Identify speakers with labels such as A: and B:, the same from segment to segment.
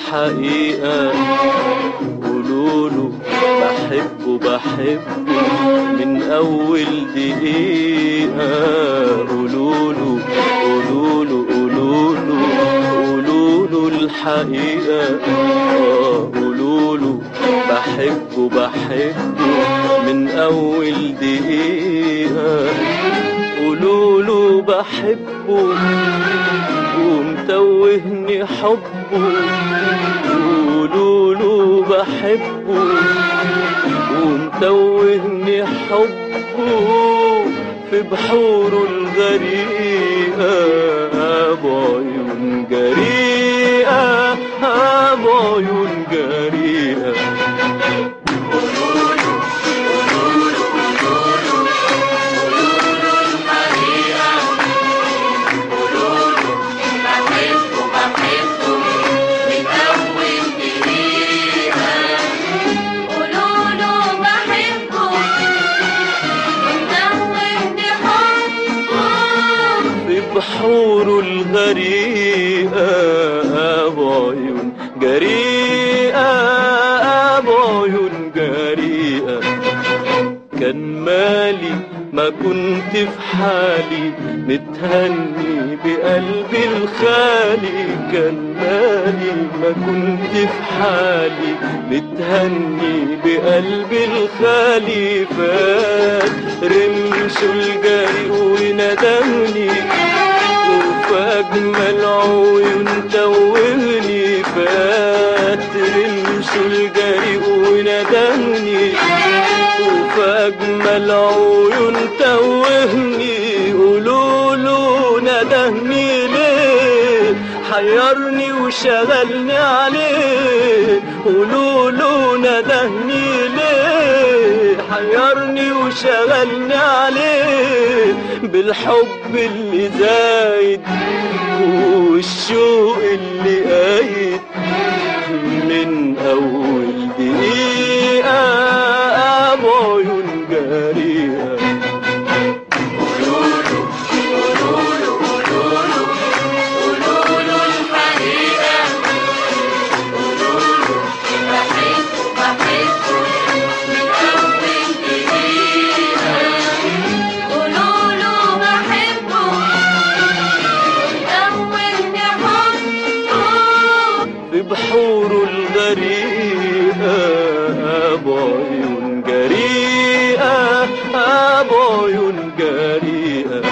A: الحقيقة قولوله بحبه بحبه من أول دقيقة قولوله قولوله قولوله قولوله الحقيقة آه، قولوله بحبه بحبه من أول دقيقة قولوله بحبه ومتوهني حبه قولوله بحبه ومتوهني حبه في بحوره الغريقة بعيون جريئة بعيون جريئة
B: بحبه بحبه من أول دقيقة قولوله بحبه ومدوني حبه
A: في بحوره الغريقة بعيون جريئة بعيون جريئة كان مالي ما كنت في حالي متهني بقلبي الخالي كان مالي ما كنت في حالي متهني بقلبي الخالي فات رمشه الجري وندمني وفي أجمل عيون توهني فات رمشه الجري وندمني وفي أجمل عيون توهني قولوله ندهني ليه حيرني وشغلني عليه قولوله ندهني ليه حيرني وشغلني عليه بالحب اللي زايد والشوق اللي قايد من أول دقيقة بعيون جريئة
B: قولوله الحقيقة قولوله بحبه بحبه من أول دقيقة قولوله بحبه ومدوني حبه
A: في بحوره الغريقة بعيون جريئة بعيون جريئة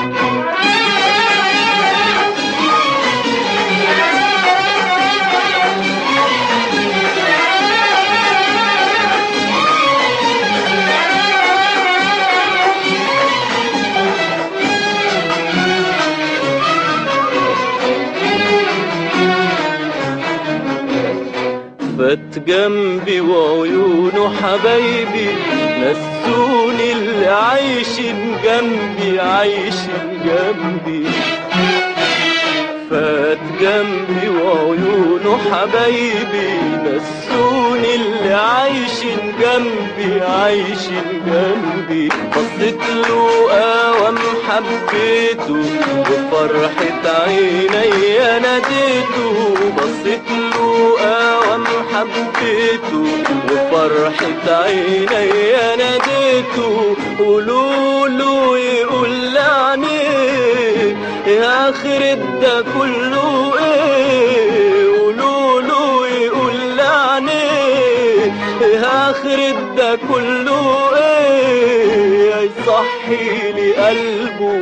A: فات جنبي وعيونه حبايبي نسوني اللي عايشين جنبي عايشين جنبي فات جنبي وعيونه حبايبي نسوني اللي عايشين جنبي عايشين جنبي بصيت له قوام حبيته وفرحة عيني ناديته بصيت له قوام حبيته وفرحة عيني ناديته قولوله يقول لعنيه يا آخرة ده كله ايه قولوله يقول لعنيه يا آخرة ده كله ايه يصحي لي قلبه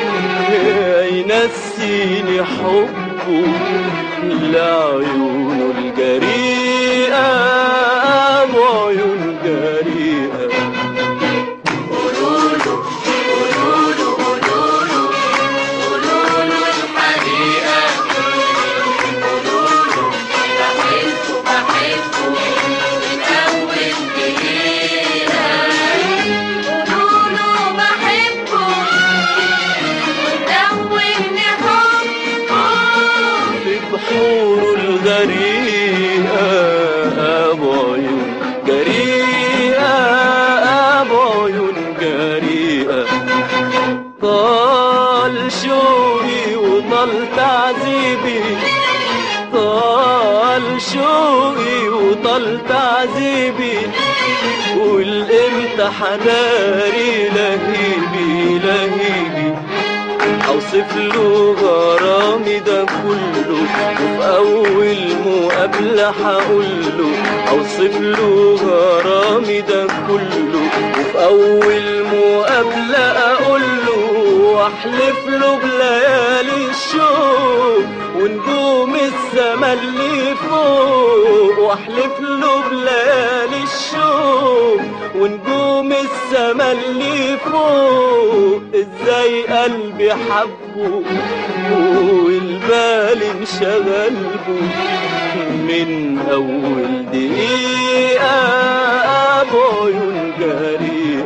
A: ينسيني حبه لعيونه الجريئة وعيون جريئة
B: قولوله قولوله قولوله قولوله الحقيقة قولوله بحبه بحبه من أول دقيقة قولوله بحبه ومدوني حبه
A: في بحور الغريقة بعيون جريئة بعيون جريئة طال شوقي وطال تعذيبي طال شوقي وطال تعذيبي والامتى حناري لهيبي لهيبي اوصف له غرامي ده كله وفي اول مقابله هقول له اوصف له غرامي ده كله وفي اول مقابله اقول له واحلف له بليالي الشوق ونجوم السما اللي فوق واحلف له بليالي الشوق ونجوم السما اللي فوق ازاي قلبي حبه والبال انشغل به من اول دقيقة ابو عيون جريئة